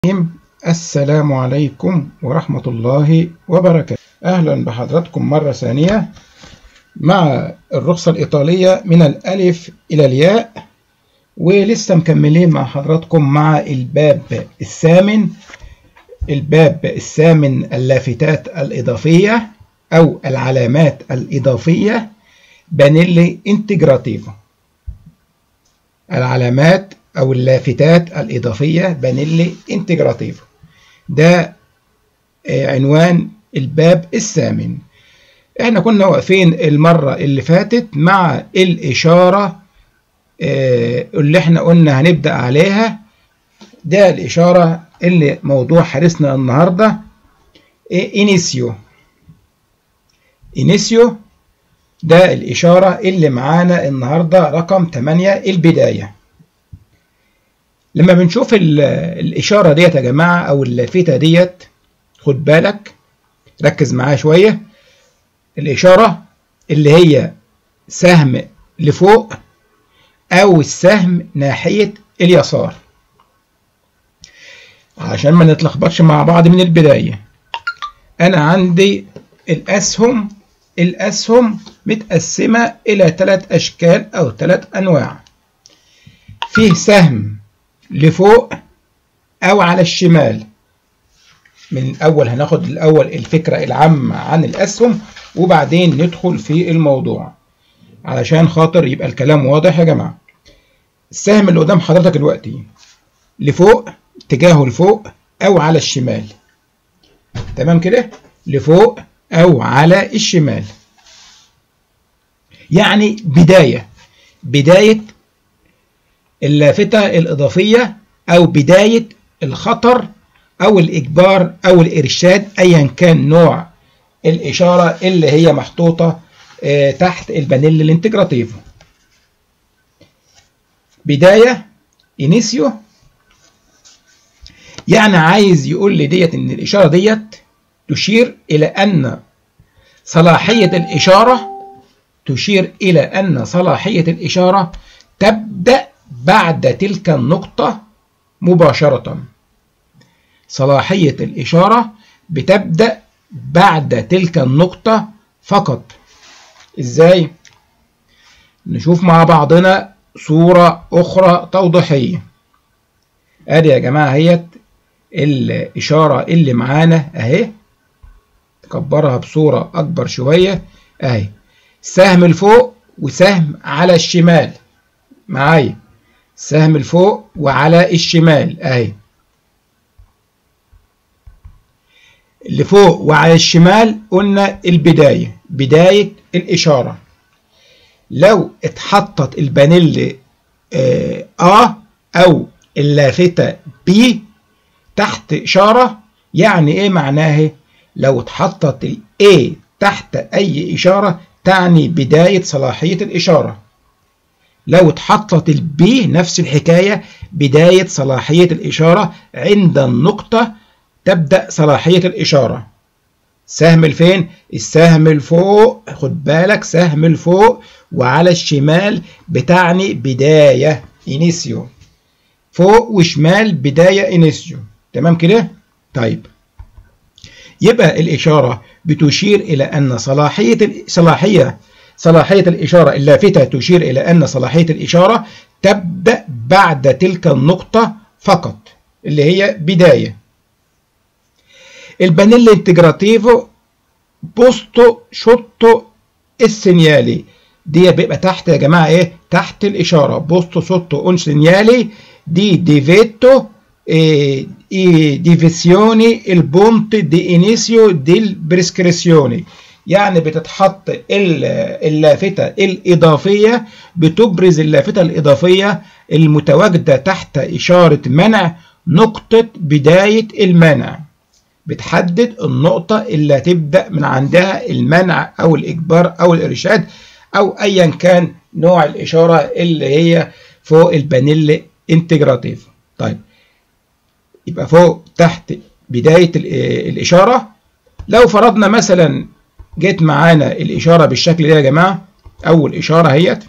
السلام عليكم ورحمة الله وبركاته أهلا بحضراتكم مرة ثانية مع الرخصة الإيطالية من الألف إلى الياء ولسه مكملين مع حضراتكم مع الباب الثامن الباب الثامن اللافتات الإضافية أو العلامات الإضافية بانيلي انتجراتيفو العلامات أو اللافتات الإضافية بانيلي انتجراتيفو ده عنوان الباب الثامن احنا كنا واقفين المرة اللي فاتت مع الإشارة اللي احنا قلنا هنبدأ عليها ده الإشارة اللي موضوع حديثنا النهاردة إنيسيو إنيسيو ده الإشارة اللي معانا النهاردة رقم 8 البداية لما بنشوف الإشارة ديت يا جماعة أو اللافتة ديت خد بالك ركز معايا شوية الإشارة اللي هي سهم لفوق أو السهم ناحية اليسار عشان ما نتلخبطش مع بعض من البداية أنا عندي الأسهم الأسهم متقسمة إلى ثلاث أشكال أو ثلاث أنواع فيه سهم لفوق أو على الشمال من الأول هناخد الأول الفكرة العامة عن الأسهم وبعدين ندخل في الموضوع علشان خاطر يبقى الكلام واضح يا جماعة السهم اللي قدام حضرتك دلوقتي لفوق اتجاهه لفوق أو على الشمال تمام كده لفوق أو على الشمال يعني بداية بداية اللافتة الإضافية أو بداية الخطر أو الإجبار أو الإرشاد أيا كان نوع الإشارة اللي هي محطوطة تحت البانيل الانتجراتيفو بداية إنيسيو يعني عايز يقول لي ديت إن الإشارة ديت تشير إلى أن صلاحية الإشارة تشير إلى أن صلاحية الإشارة تبدأ بعد تلك النقطة مباشرة صلاحية الإشارة بتبدأ بعد تلك النقطة فقط إزاي؟ نشوف مع بعضنا صورة أخرى توضيحية أدي يا جماعة هيت الإشارة اللي معانا أهي نكبرها بصورة أكبر شوية أهي سهم لفوق وسهم على الشمال معايا سهم لفوق وعلى الشمال أهي اللي فوق وعلى الشمال قلنا البداية بداية الإشارة لو اتحطت البانيل آ أو اللافتة B تحت إشارة يعني إيه معناها لو اتحطت ال A تحت أي إشارة تعني بداية صلاحية الإشارة لو اتحطت ال B نفس الحكاية بداية صلاحية الإشارة عند النقطة تبدأ صلاحية الإشارة سهم الفين السهم الفوق خد بالك سهم الفوق وعلى الشمال بتعني بداية إنيسيو فوق وشمال بداية إنيسيو تمام كده طيب يبقى الإشارة بتشير إلى أن صلاحية صلاحية صلاحية الإشارة اللافتة تشير إلى أن صلاحية الإشارة تبدأ بعد تلك النقطة فقط اللي هي بداية البانيل انتجراتيفو بوستو شوتو السينيالي دي بيبقى تحت يا جماعه ايه تحت الاشاره بوستو سوتو اون سينيالي دي ديفيتو إيه ديفيسيوني البونت دي انيسيو دي بريسكريسيوني يعني بتتحط اللافته الاضافيه بتبرز اللافته الاضافيه المتواجده تحت اشاره منع نقطه بدايه المنع بتحدد النقطة اللي هتبدأ من عندها المنع أو الإجبار أو الإرشاد أو أيا كان نوع الإشارة اللي هي فوق البانيل انتجراتيف طيب يبقى فوق تحت بداية الإشارة لو فرضنا مثلا جت معانا الإشارة بالشكل ده يا جماعة أول إشارة هيت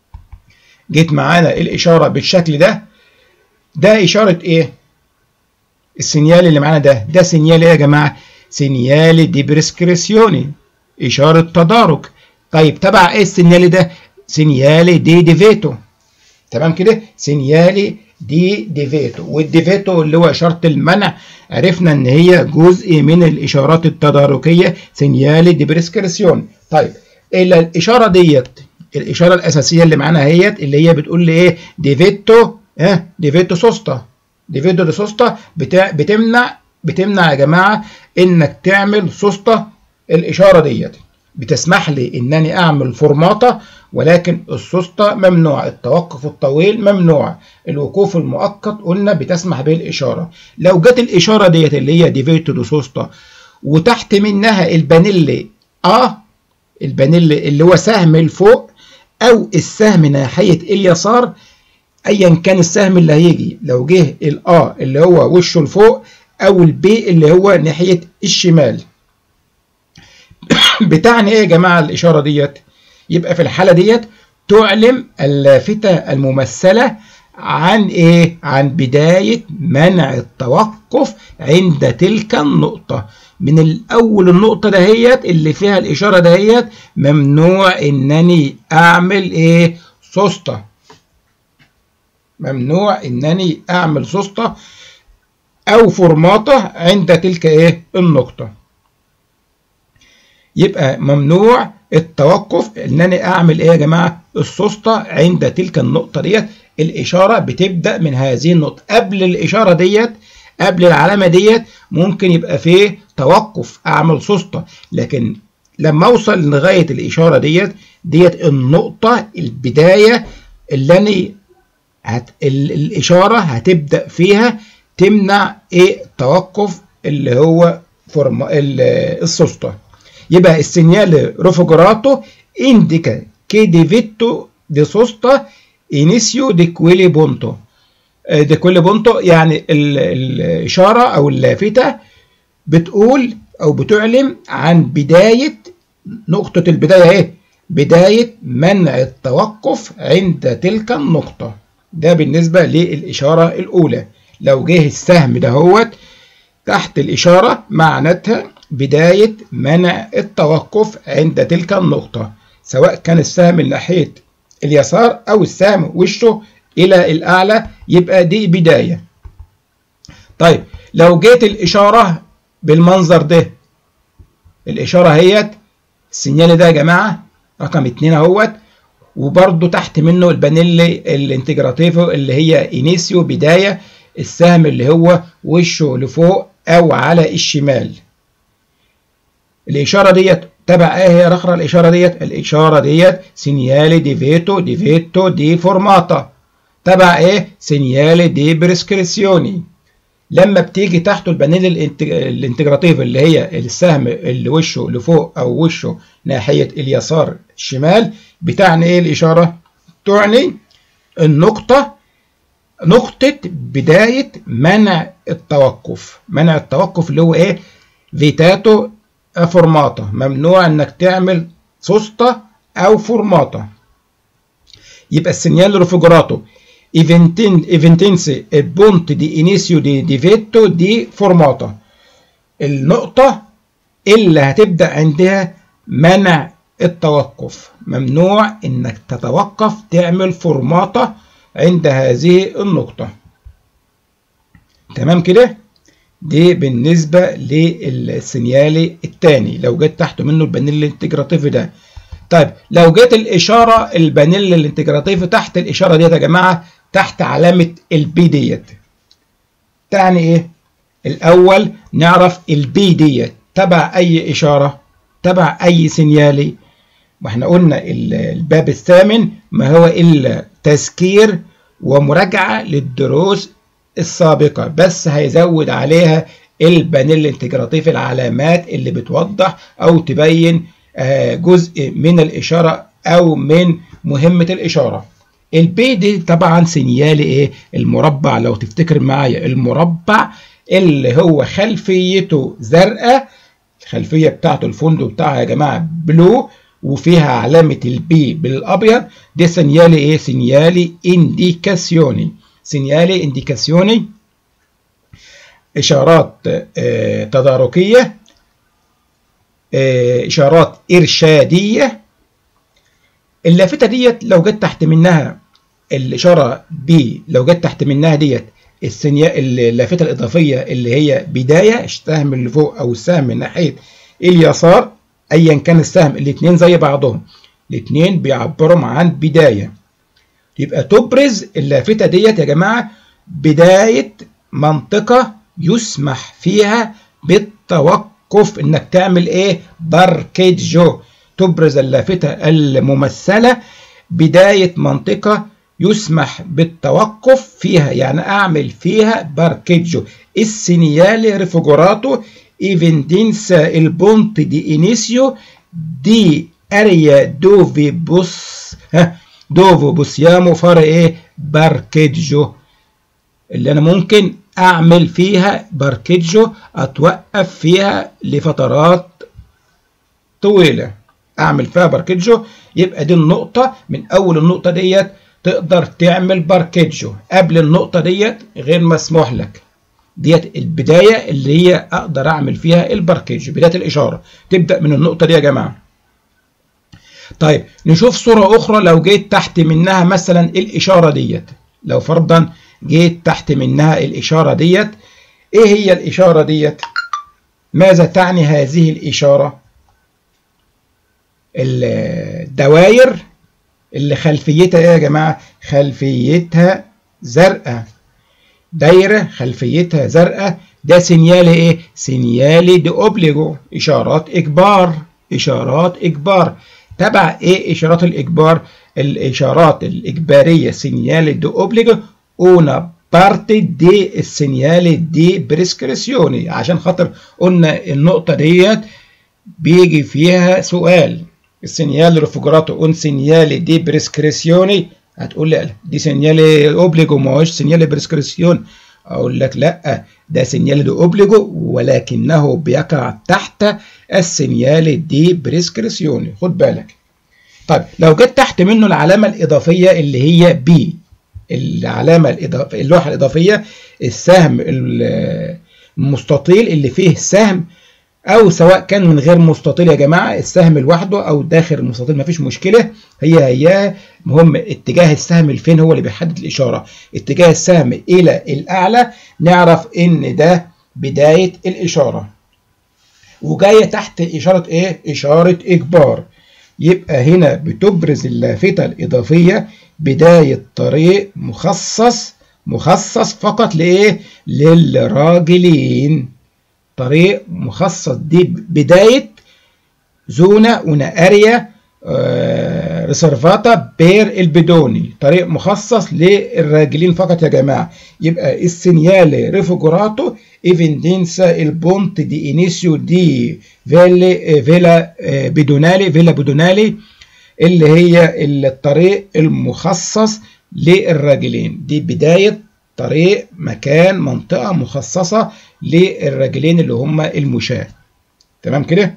جت معانا الإشارة بالشكل ده ده إشارة إيه؟ السينيال اللي معانا ده ده سينيال ايه يا جماعه سينيال دي بريسكريسيوني اشاره تدارك طيب تبع ايه السينيال ده سينيال دي ديفيتو تمام كده سينيالي دي ديفيتو والديفيتو اللي هو اشاره المنع عرفنا ان هي جزء من الاشارات التداركيه سينيالي دي بريسكريسيون طيب الا الاشاره ديت الاشاره الاساسيه اللي معانا اهيت اللي هي بتقول لي ايه ديفيتو ها اه ديفيتو سوستا ديفيتو دي سوستا بتاع بتمنع بتمنع يا جماعه انك تعمل سوستا الاشاره ديت بتسمح لي انني اعمل فورماطه ولكن السوسته ممنوع التوقف الطويل ممنوع الوقوف المؤقت قلنا بتسمح به الاشاره لو جت الاشاره ديت اللي هي ديفيتو دو سوستا وتحت منها البانيلي اه البانيلي اللي هو سهم لفوق او السهم ناحيه اليسار ايا كان السهم اللي هيجي لو جه الاه اللي هو وشه لفوق او البي اللي هو ناحيه الشمال بتعني ايه يا جماعه الاشاره ديت يبقى في الحاله ديت تعلم اللافته الممثله عن ايه عن بدايه منع التوقف عند تلك النقطه من الاول النقطه دهيت اللي فيها الاشاره دهيت ممنوع انني اعمل ايه سوسته ممنوع انني اعمل سوسته او فورماطه عند تلك ايه النقطه يبقى ممنوع التوقف ان انا اعمل ايه يا جماعه السوسته عند تلك النقطه ديت الاشاره بتبدا من هذه النقطه قبل الاشاره ديت قبل العلامه ديت ممكن يبقى فيه توقف اعمل سوسته لكن لما اوصل لغايه الاشاره ديت ديت النقطه البدايه اللي انا هت... الاشاره هتبدا فيها تمنع ايه توقف اللي هو فورم السوسته يبقى السينيال روفوجراتو indica che debito di sosta inizio di quelli punto di quelli punto يعني الإشارة أو اللافتة بتقول أو بتعلم عن بداية نقطة البداية إيه؟ بداية منع التوقف عند تلك النقطة ده بالنسبة للإشارة الأولى لو جه السهم دهوت تحت الإشارة معناتها بداية منع التوقف عند تلك النقطة سواء كان السهم من ناحية اليسار أو السهم وشه إلى الأعلى يبقى دي بداية طيب لو جيت الإشارة بالمنظر ده الإشارة هيت السينيال ده يا جماعة رقم اتنين اهوت وبرده تحت منه البانيلي الانتجراتيفو اللي هي انيسيو بداية السهم اللي هو وشه لفوق أو على الشمال الإشارة ديت تبع ايه هي رخرة الإشارة ديت الإشارة ديت سينيالي دي فيتو دي فيتو دي فورماتا تبع ايه سينيالي دي بريسكريسيوني لما بتيجي تحته البانيل الانتجراتيف اللي هي السهم اللي وشه لفوق او وشه ناحية اليسار الشمال بتعني ايه الإشارة تعني النقطة نقطة بداية منع التوقف منع التوقف اللي هو ايه فيتاتو فورماتا ممنوع انك تعمل سوسته او فورماتا يبقى السينيال ريفوجراتو ايفنتنسي البونت دي انيسيو دي دي فيتو دي فورماتا النقطة اللي هتبدأ عندها منع التوقف ممنوع انك تتوقف تعمل فورماتا عند هذه النقطة تمام كده دي بالنسبة للسينيالي الثاني لو جيت تحت منه البانيل الانتجراتيف ده طيب لو جيت الإشارة البانيل الانتجراتيف تحت الإشارة ديت يا جماعة تحت علامة البي ديت تعني إيه؟ الأول نعرف البي ديت تبع أي إشارة تبع أي سينيالي واحنا قلنا الباب الثامن ما هو إلا تذكير ومراجعة للدروس السابقة بس هيزود عليها البانيل الانتجراتيف العلامات اللي بتوضح أو تبين جزء من الإشارة أو من مهمة الإشارة البي دي طبعا سينيالي ايه المربع لو تفتكر معايا المربع اللي هو خلفيته زرقاء الخلفية بتاعته الفندق بتاعها يا جماعة بلو وفيها علامة البي بالأبيض دي سينيالي ايه سينيالي انديكاسيوني سينيالي انديكاسيوني إشارات تداركية إشارات إرشادية اللافتة ديت لو جت تحت منها الإشارة B لو جت تحت منها ديت اللافتة الإضافية اللي هي بداية السهم اللي فوق أو السهم من ناحية اليسار أيا كان السهم الاتنين زي بعضهم الاتنين بيعبروا عن بداية يبقى تبرز اللافتة ديت يا جماعة بداية منطقة يسمح فيها بالتوقف انك تعمل ايه باركيجو تبرز اللافتة الممثلة بداية منطقة يسمح بالتوقف فيها يعني اعمل فيها باركيجو السينيالي ريفوجوراتو ايفندينسا البونت دي انيسيو دي اريا دوفي بوس ها دوفو بوسيامو فار ايه باركيجو اللي انا ممكن اعمل فيها باركيجو اتوقف فيها لفترات طويله اعمل فيها باركيجو يبقى دي النقطه من اول النقطه ديت تقدر تعمل باركيجو قبل النقطه ديت غير مسموح لك ديت البدايه اللي هي اقدر اعمل فيها الباركيجو بدايه الاشاره تبدا من النقطه دي يا جماعه طيب نشوف صوره اخرى لو جيت تحت منها مثلا الاشاره ديت لو فرضا جيت تحت منها الإشارة ديت إيه هي الإشارة ديت؟ ماذا تعني هذه الإشارة؟ الدوائر اللي خلفيتها إيه يا جماعة؟ خلفيتها زرقاء دايرة خلفيتها زرقاء ده سينيالي إيه؟ سينيالي دي أوبليجو إشارات إجبار إشارات إجبار تبع إيه إشارات الإجبار؟ الإشارات الإجبارية سينيالي دي أوبليجو una parte di segnale di prescrizione عشان خاطر قلنا النقطة ديت بيجي فيها سؤال السينيال ريفوجراتو اون سينيال دي بريسكريسيوني هتقول لي دي سينيال اوبليجو ما هوش سينيال بريسكريسيون اقول لك لا ده سينيال دي اوبليجو ولكنه بيقع تحت السينيال دي بريسكريسيوني خد بالك طيب لو جت تحت منه العلامة الإضافية اللي هي بي العلامة الإضافية اللوحة الإضافية السهم المستطيل اللي فيه سهم أو سواء كان من غير مستطيل يا جماعة السهم لوحده أو داخل المستطيل مفيش مشكلة هي هي مهم اتجاه السهم لفين هو اللي بيحدد الإشارة اتجاه السهم إلى الأعلى نعرف إن ده بداية الإشارة وجاية تحت إشارة إيه؟ إشارة إجبار يبقى هنا بتبرز اللافتة الإضافية بداية طريق مخصص مخصص فقط لإيه؟ للراجلين طريق مخصص دي بداية زونة una اريا ريسيرفاتا بير البدوني طريق مخصص للراجلين فقط يا جماعة يبقى السينيال ريفوجراتو ايفندينسا البونت دي انيسيو دي فيلا فيلا بدونالي فيلا بدونالي اللي هي الطريق المخصص للراجلين دي بداية طريق مكان منطقة مخصصة للراجلين اللي هم المشاة تمام كده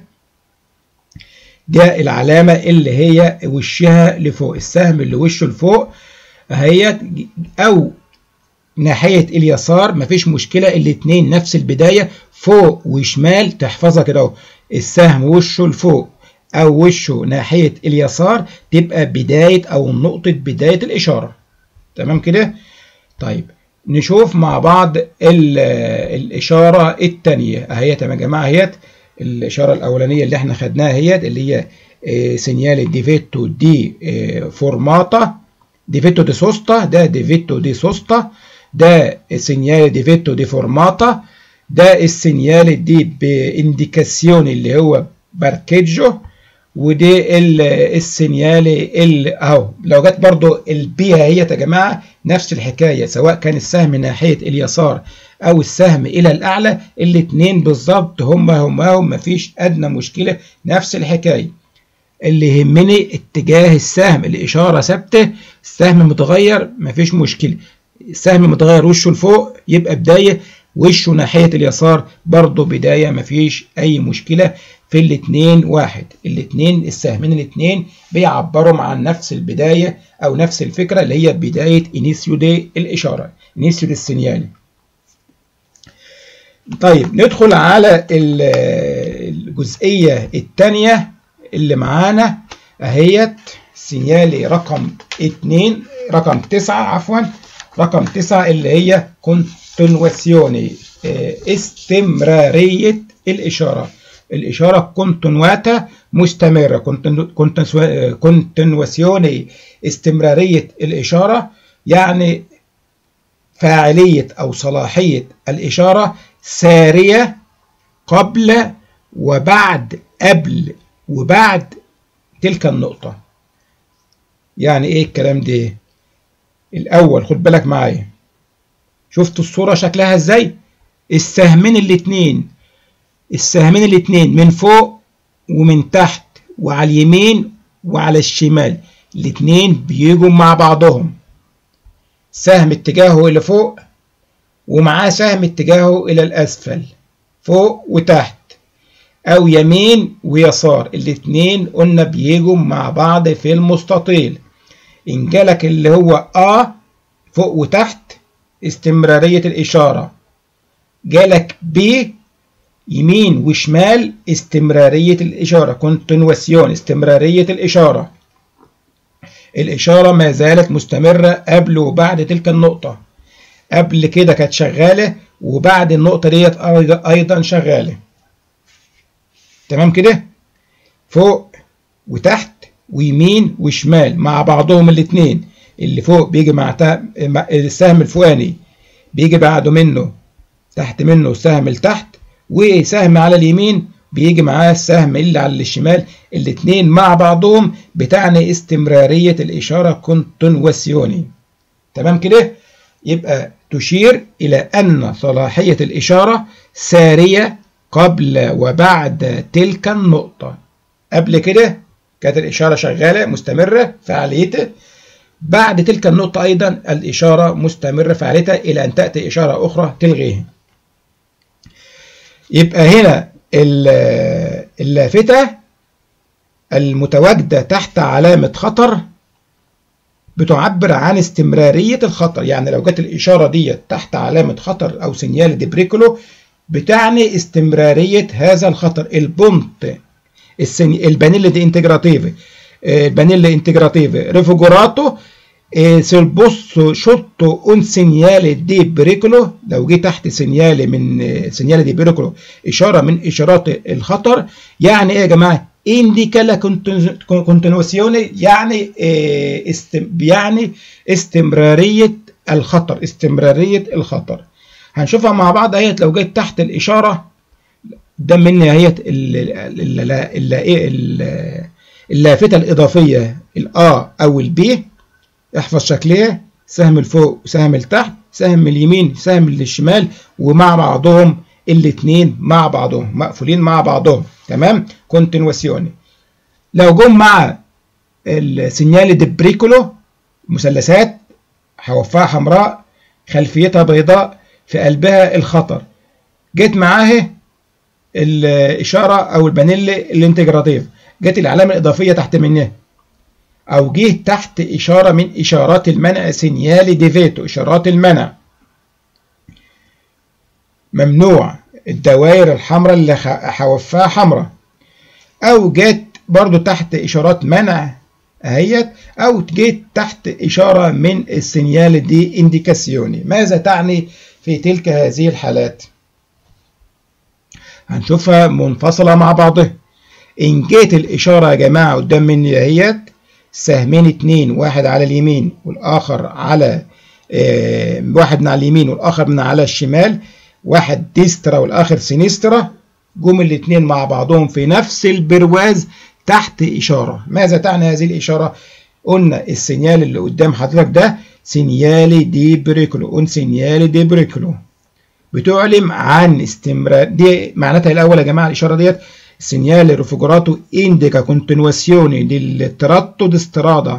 ده العلامة اللي هي وشها لفوق السهم اللي وشه لفوق اهيت او ناحية اليسار مفيش مشكلة الاتنين نفس البداية فوق وشمال تحفظها كده اهو السهم وشه لفوق او وشه ناحية اليسار تبقى بداية او نقطة بداية الاشارة تمام كده طيب نشوف مع بعض الاشارة التانية اهيت يا جماعة اهيت الاشارة الاولانية اللي احنا خدناها اهيت اللي هي سينيال ديفيتو دي فورماتا ديفيتو دي سوستا ده ديفيتو دي سوستا ده سينيال ديفيتو دي فورماتا ده السينيال دي بانديكاسيون اللي هو باركيجو ودي السينيال اهو لو جت برضو البي هي يا جماعه نفس الحكايه سواء كان السهم ناحيه اليسار او السهم الى الاعلى الاثنين بالظبط هما هما هم مفيش ادنى مشكله نفس الحكايه اللي يهمني اتجاه السهم الاشاره ثابته السهم متغير مفيش مشكله السهم متغير وشه لفوق يبقى بدايه وشه ناحيه اليسار برضه بدايه مفيش اي مشكله في الاثنين واحد الاثنين السهمين الاثنين بيعبروا عن نفس البدايه او نفس الفكره اللي هي بدايه انيسيو دي الاشاره انيسيو دي السينيالي طيب ندخل على الجزئية الثانية اللي معانا اهيت سينيالي رقم 2 رقم 9 عفوا رقم 9 اللي هي كونتينواسيوني استمرارية الإشارة الإشارة كونتينواتا مستمرة كونتينواسيوني استمرارية الإشارة يعني فاعلية أو صلاحية الإشارة سارية قبل وبعد قبل وبعد تلك النقطة يعني إيه الكلام ده الأول خد بالك معايا شفت الصورة شكلها إزاي السهمين الاتنين السهمين الاتنين من فوق ومن تحت وعلى اليمين وعلى الشمال الاتنين بيجوا مع بعضهم سهم اتجاهه إلى فوق ومعاه سهم اتجاهه إلى الأسفل فوق وتحت أو يمين ويسار الاتنين قلنا بيجوا مع بعض في المستطيل إن جالك اللي هو آ فوق وتحت استمرارية الإشارة جالك ب يمين وشمال استمرارية الإشارة كونتينواسيون استمرارية الإشارة الإشارة ما زالت مستمرة قبل وبعد تلك النقطة قبل كده كانت شغالة وبعد النقطة ديت أيضا شغالة تمام كده فوق وتحت ويمين وشمال مع بعضهم الاتنين اللي فوق بيجي مع السهم الفوقاني بيجي بعده منه تحت منه سهم لتحت وسهم على اليمين بيجي معاه السهم اللي على الشمال الاتنين مع بعضهم بتعني استمرارية الإشارة كونتينواسيوني تمام كده يبقى تشير إلى أن صلاحية الإشارة سارية قبل وبعد تلك النقطة قبل كده كانت الإشارة شغالة مستمرة فعاليتها بعد تلك النقطة أيضا الإشارة مستمرة فعاليتها إلى أن تأتي إشارة أخرى تلغيها يبقى هنا اللافتة المتواجدة تحت علامة خطر بتعبر عن استمرارية الخطر يعني لو جت الإشارة دي تحت علامة خطر أو سينيال ديبريكولو بتعني استمرارية هذا الخطر البونت البانيل دي انتجراتيف البانيل انتجراتيف ريفوجوراتو se il posto sotto un segnale di pericolo لو جه تحت سينيال من سينيال دي بيريكولو اشاره من اشارات الخطر يعني ايه يا جماعه indica la continuazione يعني است يعني استمراريه الخطر استمراريه الخطر هنشوفها مع بعض اهيت لو جت تحت الاشاره ده مني اهيت اللافته الاضافيه الا او البي احفظ شكلها سهم لفوق وسهم لتحت سهم اليمين سهم للشمال ومع بعضهم الاثنين مع بعضهم مقفولين مع بعضهم تمام كونتينواسيوني لو جم مع السينيال ديبريكولو مثلثات حوفها حمراء خلفيتها بيضاء في قلبها الخطر جت معاه الاشاره او البانيل الانتجراتيف جت العلامه الاضافيه تحت منها أو جه تحت إشارة من إشارات المنع سينيالي ديفيتو إشارات المنع ممنوع الدوائر الحمراء اللي حوفها حمراء أو جت برضو تحت إشارات منع أهيت أو جيت تحت إشارة من السينيال دي إنديكاسيوني ماذا تعني في تلك هذه الحالات هنشوفها منفصلة مع بعضها إن جيت الإشارة يا جماعة قدام مني أهيت سهمين اتنين واحد على اليمين والآخر على اه واحد من على اليمين والآخر من على الشمال واحد ديسترا والآخر سينسترا جم الاتنين مع بعضهم في نفس البرواز تحت إشارة ماذا تعني هذه الإشارة؟ قلنا السينيال اللي قدام حضرتك ده سينيالي دي بريكولو قلنا سينيالي دي بريكولو بتعلم عن استمرار دي معناتها الأول يا جماعة الإشارة ديت segnale raffigurato indica continuazione del tratto di strada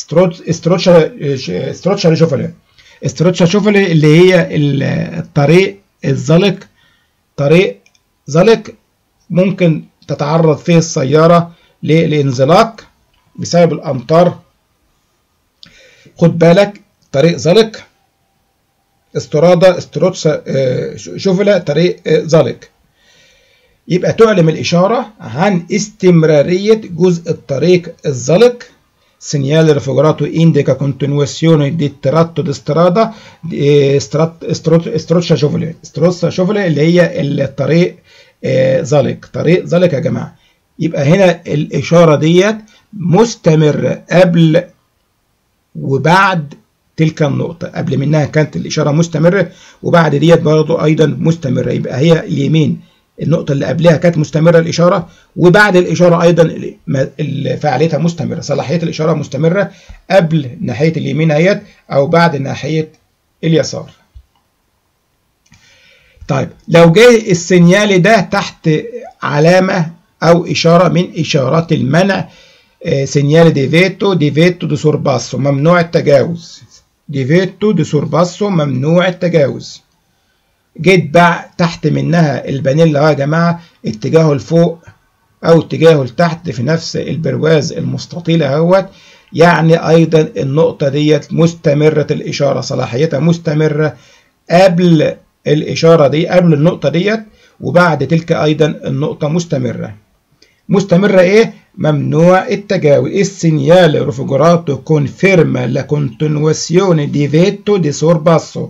stroccia شوفلي stroccia شوفلي اللي هي الطريق الزلق طريق زلق ممكن تتعرض فيه السيارة للانزلاق بسبب الأمطار خد بالك طريق زلق استرادا استروتسا شوفلا طريق زالك يبقى تعلم الإشارة عن استمرارية جزء الطريق الزلق segnale raffigurato indica continuazione di tratto di strada stroccia شوفلي strozza شوفلي اللي هي الطريق زلق طريق زلق يا جماعة يبقى هنا الإشارة ديت مستمرة قبل وبعد تلك النقطة قبل منها كانت الإشارة مستمرة وبعد ديت برضه أيضا مستمرة يبقى هي اليمين النقطة اللي قبلها كانت مستمرة الإشارة وبعد الإشارة أيضا فعاليتها مستمرة صلاحية الإشارة مستمرة قبل ناحية اليمين اهيت أو بعد ناحية اليسار طيب لو جاي السينيال ده تحت علامة أو إشارة من إشارات المنع سينيال دي فيتو دي فيتو دي سورباسو ممنوع التجاوز دي فيتو دي سورباسو ممنوع التجاوز جيت بقى تحت منها البانيلا يا جماعة اتجاهه لفوق أو اتجاهه لتحت في نفس البرواز المستطيل اهوت يعني أيضا النقطة ديت مستمرة الإشارة صلاحيتها مستمرة قبل الإشارة دي قبل النقطة ديت وبعد تلك أيضا النقطة مستمرة مستمرة إيه؟ ممنوع التجاوز السينيال رفجراتو كونفيرما لا كونتينواسيوني دي فيتو دي سورباسو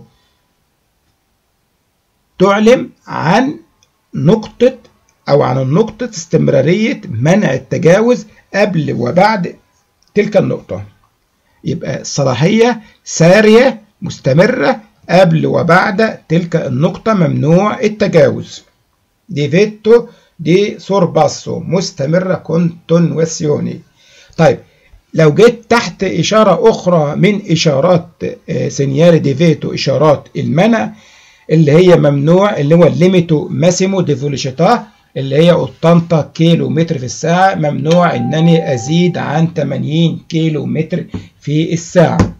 تعلم عن نقطة أو عن النقطة استمرارية منع التجاوز قبل وبعد تلك النقطة يبقى الصلاحية سارية مستمرة قبل وبعد تلك النقطة ممنوع التجاوز دي فيتو دي سورباسو مستمرة كونتونواسيوني طيب لو جيت تحت إشارة أخرى من إشارات سينيال دي فيتو إشارات المنع اللي هي ممنوع اللي هو الليميتو ماسيمو دي فوليشيتا اللي هي 80 كيلو متر في الساعة ممنوع انني ازيد عن 80 كيلو متر في الساعة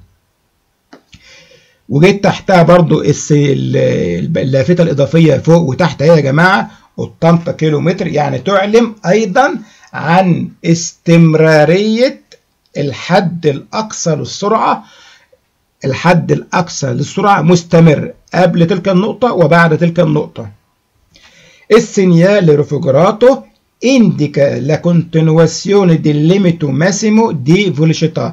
وجيت تحتها برضو اللافتة الإضافية فوق وتحت اهي يا جماعة 80 كيلو متر يعني تعلم أيضا عن استمرارية الحد الأقصى للسرعة الحد الأقصى للسرعة مستمر قبل تلك النقطة وبعد تلك النقطة السينيال ريفوجراتو indica la continuazione del limite massimo di velocità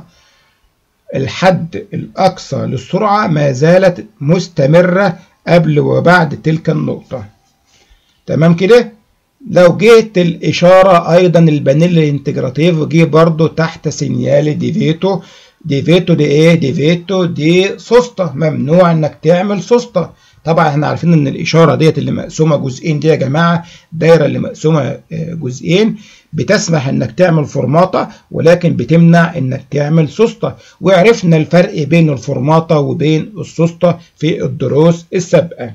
الحد الأقصى للسرعة ما زالت مستمرة قبل وبعد تلك النقطة تمام كده لو جيت الإشارة أيضا البانيل الانتجراتيف جه برضو تحت سينيال دي فيتو دي فيتو دي ايه دي فيتو دي سوسته ممنوع انك تعمل سوسته طبعا احنا عارفين ان الاشاره ديت اللي مقسومه جزئين دي يا جماعه الدايره اللي مقسومه جزئين بتسمح انك تعمل فورماطه ولكن بتمنع انك تعمل سوسته وعرفنا الفرق بين الفورماطه وبين السوسته في الدروس السابقه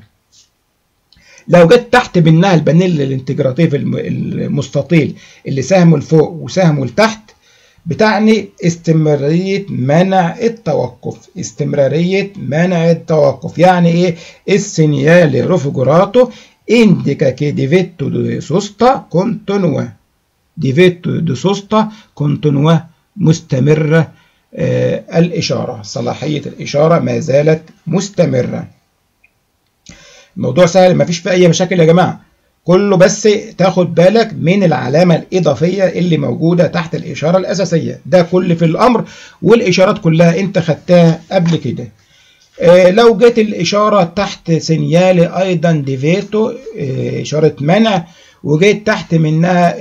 لو جيت تحت منها البانيل الانتجراتيف المستطيل اللي سهمه لفوق وسهمه لتحت بتعني استمرارية منع التوقف استمرارية منع التوقف يعني ايه السينيال ريفوجراتو indica che di vetto di sosta continua di vetto di sosta continua مستمرة آه الإشارة صلاحية الإشارة ما زالت مستمرة الموضوع سهل ما فيش فيه أي مشاكل يا جماعة كله بس تاخد بالك من العلامة الإضافية اللي موجودة تحت الإشارة الأساسية ده كل في الأمر والإشارات كلها أنت خدتها قبل كده آه لو جت الإشارة تحت سينيال أيضا ديفيتو آه إشارة منع وجيت تحت منها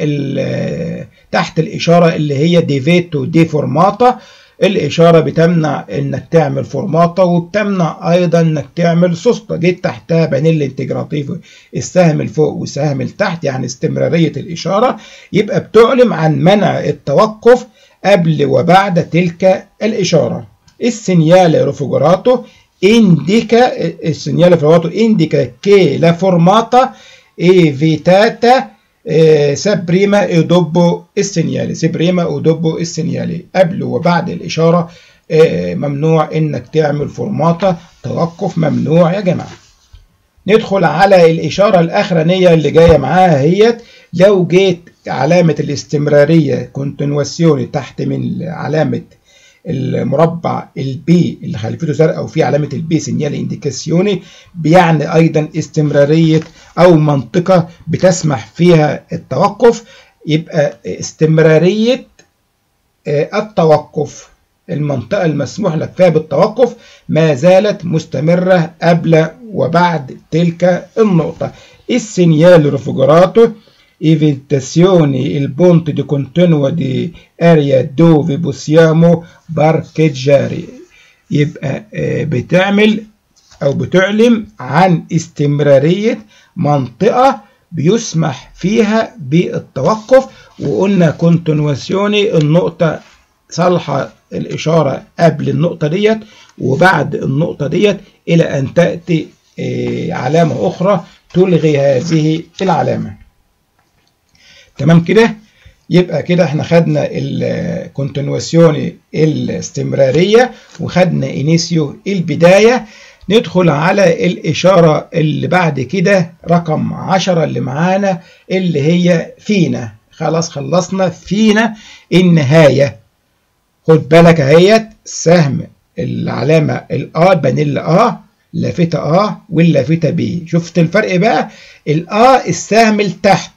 تحت الإشارة اللي هي ديفيتو دي فورماتا الإشارة بتمنع إنك تعمل فورماتا وبتمنع أيضا إنك تعمل سوسته جيت تحتها بانيل انتجراتيف السهم الفوق والسهم التحت يعني استمرارية الإشارة يبقى بتعلم عن منع التوقف قبل وبعد تلك الإشارة السينيال ريفوجراتو indica السينيال ريفوجراتو indica che la formata è vietata سبريما ودوبو السينيالي سبريما ودوبو السينيالي قبل وبعد الإشارة ممنوع إنك تعمل فورماتا توقف ممنوع يا جماعة ندخل على الإشارة الأخرانية اللي جاية معاها هي لو جيت علامة الاستمرارية كونتينواسيوني تحت من علامة المربع البي اللي خلفيته زرقاء وفيه علامة البي سينيال انديكاسيوني بيعني أيضا استمرارية أو منطقة بتسمح فيها التوقف يبقى استمرارية التوقف المنطقة المسموح لك فيها بالتوقف ما زالت مستمرة قبل وبعد تلك النقطة السينيال ريفوجراتو evidenzioni il ponte di continua di area dove possiamo parcheggiare يبقى بتعمل أو بتعلم عن استمرارية منطقة بيسمح فيها بالتوقف وقلنا كونتينواسيوني النقطة صالحة الإشارة قبل النقطة ديت وبعد النقطة ديت إلى أن تأتي علامة أخرى تلغي هذه العلامة تمام كده يبقى كده احنا خدنا الكونتينواسيوني الاستمرارية وخدنا انيسيو البداية ندخل على الإشارة اللي بعد كده رقم عشرة اللي معانا اللي هي فينا خلاص خلصنا فينا النهاية خد بالك اهيت سهم العلامة الآ بنيل آ لافتة آ واللافتة بي شفت الفرق بقى الآ السهم لتحت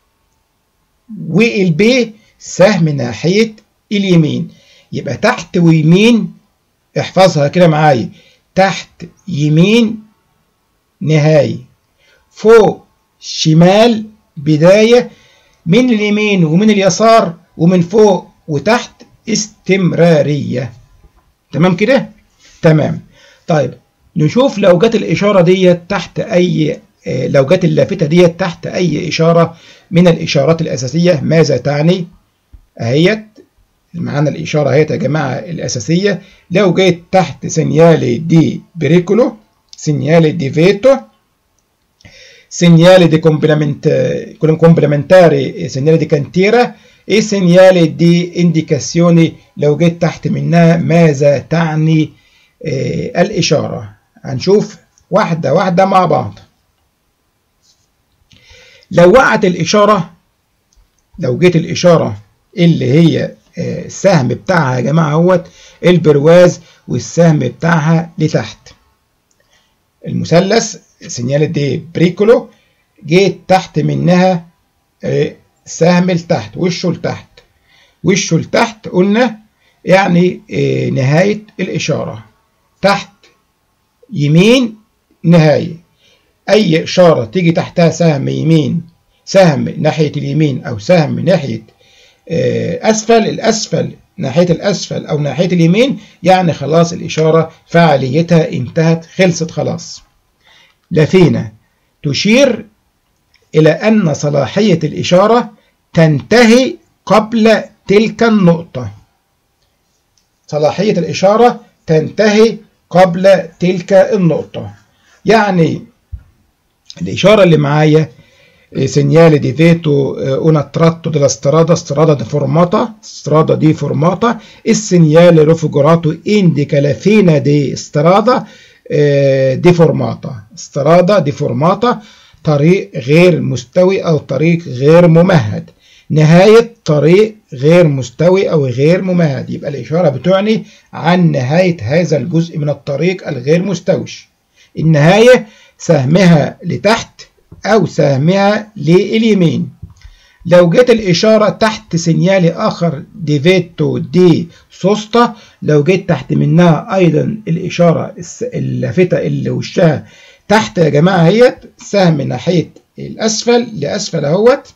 والبي سهم ناحية اليمين يبقى تحت ويمين احفظها كده معايا تحت يمين نهاية فوق شمال بداية من اليمين ومن اليسار ومن فوق وتحت استمرارية تمام كده تمام طيب نشوف لو جت الإشارة دي تحت أي لو جت اللافتة دي تحت أي إشارة من الإشارات الأساسية ماذا تعني؟ أهيت معانا الإشارة اهيت يا جماعة الأساسية لو جيت تحت سينيالي دي بريكولو سينيالي دي فيتو segnale di complementare segnale di cantiera e segnale di indicazioni لو جيت تحت منها ماذا تعني آه الإشارة هنشوف واحدة واحدة مع بعض لو وقعت الإشارة لو جيت الإشارة اللي هي آه السهم بتاعها يا جماعة اهوت البرواز والسهم بتاعها لتحت المثلث سينيال دي بريكولو جيت تحت منها سهم لتحت وشه لتحت وشه لتحت قلنا يعني نهاية الإشارة تحت يمين نهاية أي إشارة تيجي تحتها سهم يمين سهم ناحية اليمين أو سهم ناحية أسفل الأسفل ناحية الأسفل أو ناحية اليمين يعني خلاص الإشارة فعاليتها انتهت خلصت خلاص لفينا تشير إلى أن صلاحية الإشارة تنتهي قبل تلك النقطة صلاحية الإشارة تنتهي قبل تلك النقطة يعني الإشارة اللي معايا segnale di veto una tratto della strada, strada deformata, strada deformata, il segnale raffigurato indica la fine di strada eh, deformata, strada deformata طريق غير مستوي أو طريق غير ممهد نهاية طريق غير مستوي أو غير ممهد يبقى الإشارة بتعني عن نهاية هذا الجزء من الطريق الغير مستوش النهاية سهمها لتحت أو سهمها لليمين لو جت الإشارة تحت سينيالي آخر دي فيتو دي سوستا لو جيت تحت منها أيضا الإشارة اللافتة اللي وشها تحت يا جماعة هي سهم ناحية الأسفل لأسفل أهوت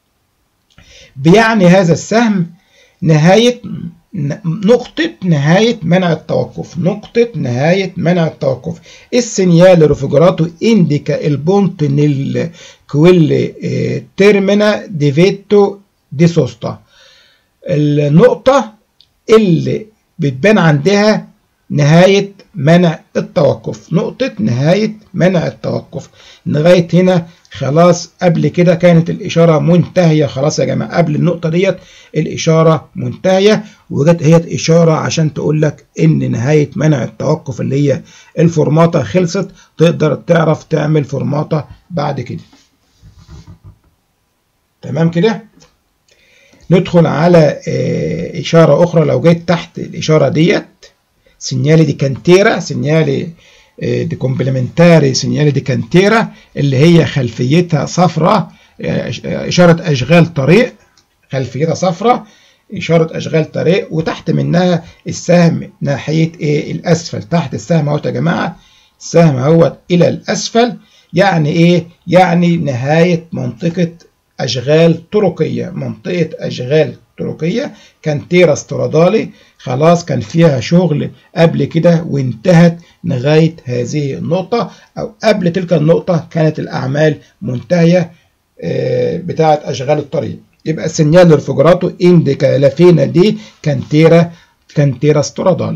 بيعني هذا السهم نهاية نقطة نهاية منع التوقف نقطة نهاية منع التوقف السينيال ريفيجراتو انديكا البونت نيل كويل تيرمينا دي فيتو دي سوستا النقطة اللي بتبان عندها نهاية منع التوقف نقطة نهاية منع التوقف لغاية هنا خلاص قبل كده كانت الإشارة منتهية خلاص يا جماعة قبل النقطة ديت الإشارة منتهية وجت هي إشارة عشان تقول لك إن نهاية منع التوقف اللي هي الفورماطة خلصت تقدر تعرف تعمل فورماطة بعد كده تمام كده ندخل على إشارة أخرى لو جيت تحت الإشارة ديت سينيالي دي كانتيرا سينيالي دي كومبلمنتاري سينيالي دي كانتيرا اللي هي خلفيتها صفراء إشارة أشغال طريق خلفيتها صفراء إشارة أشغال طريق وتحت منها السهم ناحية إيه الأسفل تحت السهم أهوت يا جماعة السهم أهوت إلى الأسفل يعني إيه؟ يعني نهاية منطقة أشغال طرقية منطقة أشغال طرقية كانتيرا استرادالي خلاص كان فيها شغل قبل كده وانتهت لغاية هذه النقطة أو قبل تلك النقطة كانت الأعمال منتهية بتاعة أشغال الطريق يبقى سينيال رفجراتو انديكا لافينا دي كانتيرا كانتيرا استرادالي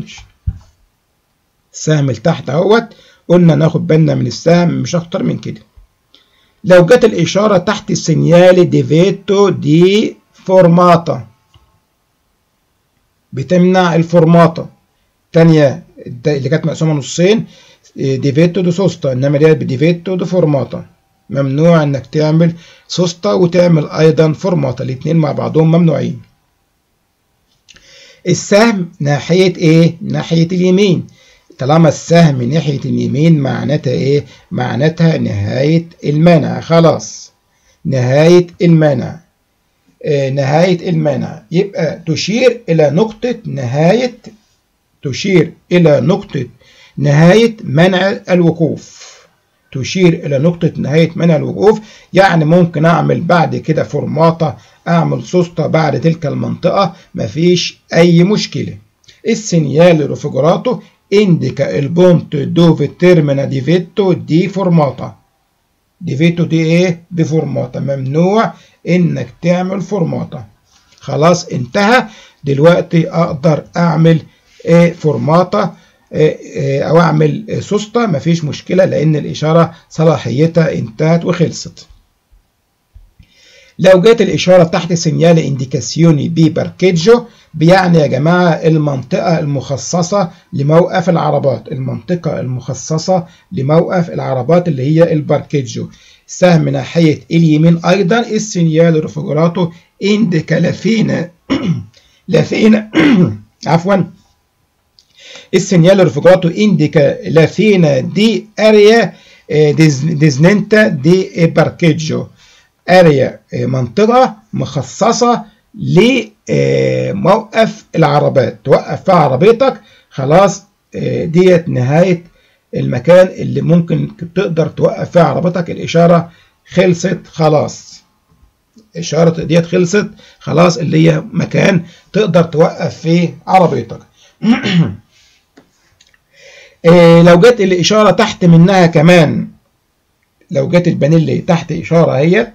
السهم لتحت اهوت قلنا ناخد بالنا من السهم مش اكتر من كده لو جت الاشاره تحت السينيال ديفيتو دي فورماتا بتمنع الفورماتا تانية اللي كانت مقسومه نصين ديفيتو دي سوستا انما ديت بديفيتو دي فورماتا ممنوع انك تعمل سوستا وتعمل ايضا فورماتا الاتنين مع بعضهم ممنوعين السهم ناحية ايه ناحية اليمين طالما السهم ناحية اليمين معناتها ايه معناتها نهاية المنع خلاص نهاية المنع آه نهاية المنع يبقى تشير إلى نقطة نهاية تشير إلى نقطة نهاية منع الوقوف تشير إلى نقطة نهاية منع الوقوف يعني ممكن أعمل بعد كده فورماتا أعمل سوسته بعد تلك المنطقة مفيش أي مشكلة السينيال ريفيجراتو indica il punto dove termina di vetto di formata دي فيتو دي ايه دي فورماتا ممنوع انك تعمل فورماتا خلاص انتهى دلوقتي اقدر اعمل ايه فورماتا إيه او اعمل سوسته مفيش مشكله لان الاشاره صلاحيتها انتهت وخلصت لو جت الاشاره تحت سينيال انديكاسيوني بي باركيجو بيعني يا جماعه المنطقه المخصصه لموقف العربات المنطقه المخصصه لموقف العربات اللي هي الباركيجو سهم ناحيه اليمين ايضا السينيال ريفيجوراتو انديكا لافينا لافينا عفوا السينيال ريفيجوراتو انديكا لافينا دي اريا ديزننتا دي باركيجو اريا منطقه مخصصه لموقف العربات توقف فيها عربيتك خلاص ديت نهايه المكان اللي ممكن تقدر توقف فيها عربيتك الاشاره خلصت خلاص اشاره ديت خلصت خلاص اللي هي مكان تقدر توقف فيه عربيتك لو جت الاشاره تحت منها كمان لو جت البانيلي تحت اشاره اهيت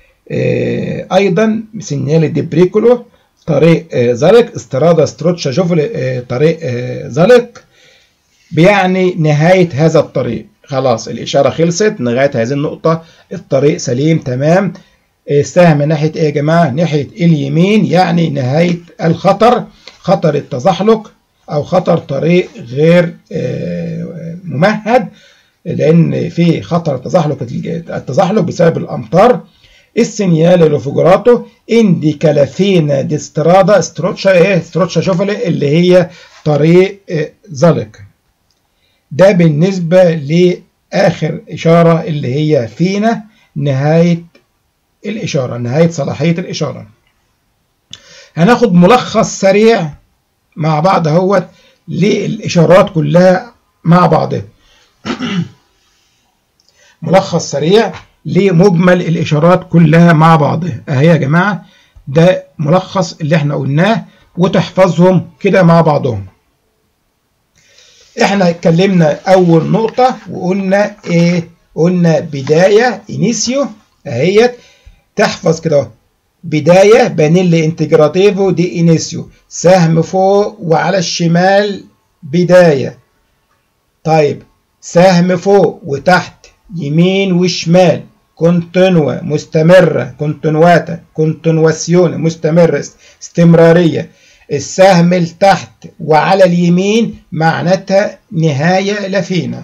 ايضا سينيال دي بريكولو طريق زلق استرادا ستروتشا جوفل طريق زلق بيعني نهاية هذا الطريق خلاص الإشارة خلصت لغاية هذه النقطة الطريق سليم تمام السهم ناحية إيه يا جماعة ناحية اليمين يعني نهاية الخطر خطر التزحلق أو خطر طريق غير ممهد لأن في خطر التزحلق التزحلق بسبب الأمطار السينيال ريفيجراتو انديكا لافينا دي سترادا ستروتشا ايه ستروتشا شوفلي اللي هي طريق زلق ده بالنسبة لآخر إشارة اللي هي فينا نهاية الإشارة نهاية صلاحية الإشارة هناخد ملخص سريع مع بعض اهوت للإشارات كلها مع بعضها ملخص سريع لمجمل الإشارات كلها مع بعضها أهي يا جماعة ده ملخص اللي احنا قلناه وتحفظهم كده مع بعضهم احنا اتكلمنا أول نقطة وقلنا ايه قلنا بداية انيسيو اهيت تحفظ كده بداية بانيلي انتجراتيفو دي انيسيو سهم فوق وعلى الشمال بداية طيب سهم فوق وتحت يمين وشمال كونتينوا مستمرة كونتينواتا كونتينواسيون مستمرة استمرارية السهم لتحت وعلى اليمين معناتها نهاية لفينا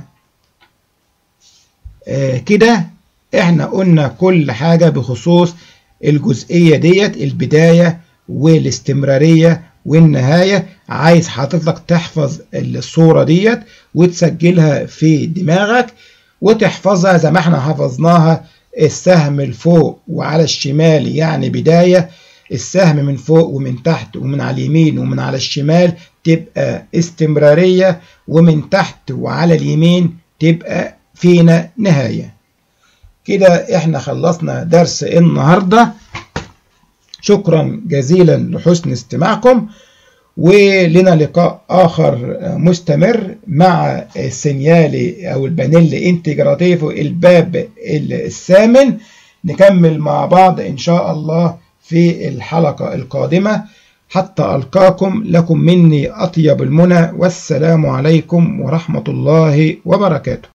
آه كده احنا قلنا كل حاجة بخصوص الجزئية ديت البداية والاستمرارية والنهاية عايز حضرتك تحفظ الصورة ديت وتسجلها في دماغك وتحفظها زي ما احنا حفظناها السهم الفوق وعلى الشمال يعني بداية السهم من فوق ومن تحت ومن على اليمين ومن على الشمال تبقى استمرارية ومن تحت وعلى اليمين تبقى فينا نهاية كده احنا خلصنا درس النهاردة شكرا جزيلا لحسن استماعكم ولنا لقاء آخر مستمر مع السينيالي أو البانيل انتجراتيفو الباب الثامن نكمل مع بعض إن شاء الله في الحلقة القادمة حتى ألقاكم لكم مني أطيب المنى والسلام عليكم ورحمة الله وبركاته